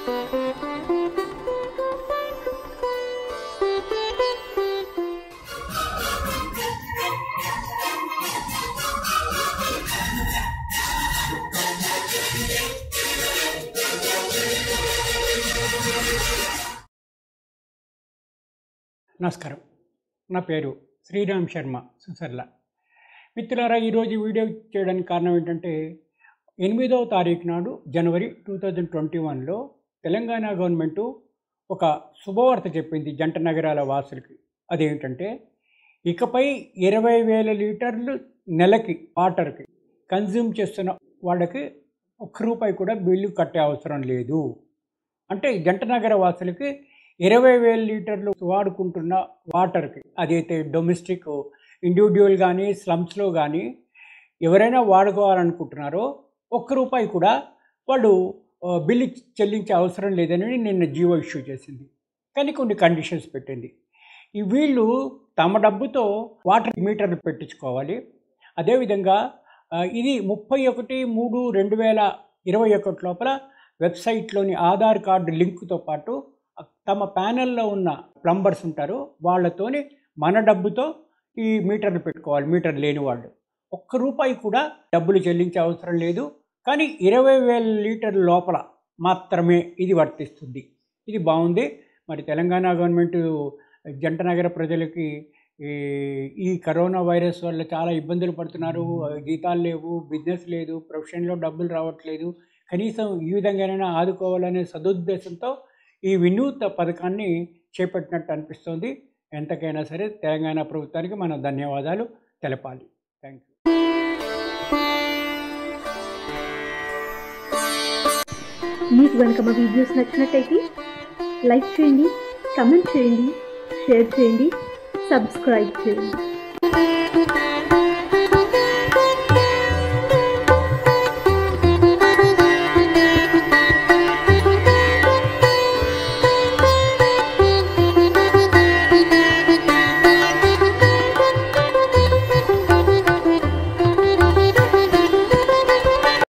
నమస్కారం నా పేరు శ్రీరామ్ శర్మ సుసర్ల మిత్రులారా ఈరోజు వీడియో చేయడానికి కారణం ఏంటంటే ఎనిమిదవ తారీఖు నాడు జనవరి టూ థౌజండ్ ట్వంటీ వన్లో తెలంగాణ గవర్నమెంటు ఒక శుభవార్త చెప్పింది జంట నగరాల వాసులకి అదేంటంటే ఇకపై ఇరవై వేల లీటర్లు నెలకి వాటర్కి కన్జ్యూమ్ చేస్తున్న వాళ్ళకి ఒక్క రూపాయి కూడా బిల్లు కట్టే అవసరం లేదు అంటే జంట నగర వాసులకి ఇరవై వేల లీటర్లు వాడుకుంటున్న వాటర్కి అదైతే డొమెస్టిక్ ఇండివిజువల్ కానీ స్లమ్స్లో కానీ ఎవరైనా వాడుకోవాలనుకుంటున్నారో ఒక్క రూపాయి కూడా వాళ్ళు ఆ, బిల్లు చెల్లించే అవసరం లేదని నిన్న జియో ఇష్యూ చేసింది కానీ కొన్ని కండిషన్స్ పెట్టింది ఈ వీళ్ళు తమ డబ్బుతో వాటర్ మీటర్లు పెట్టించుకోవాలి అదేవిధంగా ఆ, ఇది ముప్పై ఒకటి మూడు రెండు వేల ఇరవై ఒకటి లోపల వెబ్సైట్లోని ఆధార్ కార్డు లింక్తో పాటు తమ ప్యానెల్లో ఉన్న ప్లంబర్స్ ఉంటారు వాళ్ళతోని మన డబ్బుతో ఈ మీటర్లు పెట్టుకోవాలి మీటర్ లేని వాళ్ళు ఒక్క రూపాయి కూడా డబ్బులు చెల్లించే అవసరం లేదు కానీ ఇరవై వేల లీటర్ల లోపల మాత్రమే ఇది వర్తిస్తుంది ఇది బాగుంది మరి తెలంగాణ గవర్నమెంట్ జంట నగర ప్రజలకి ఈ ఈ కరోనా వైరస్ వల్ల చాలా ఇబ్బందులు పడుతున్నారు జీతాలు లేవు బిజినెస్ లేదు ప్రొఫెషన్లో డబ్బులు రావట్లేదు కనీసం ఈ విధంగానైనా ఆదుకోవాలనే సదుద్దేశంతో ఈ వినూత్న పథకాన్ని చేపట్టినట్టు అనిపిస్తోంది ఎంతకైనా సరే తెలంగాణ ప్రభుత్వానికి మనం ధన్యవాదాలు తెలపాలి థ్యాంక్ యూ మీకు కనుక మా వీడియోస్ నచ్చినట్టయితే లైక్ చేయండి కమెంట్ చేయండి షేర్ చేయండి సబ్స్క్రైబ్ చేయండి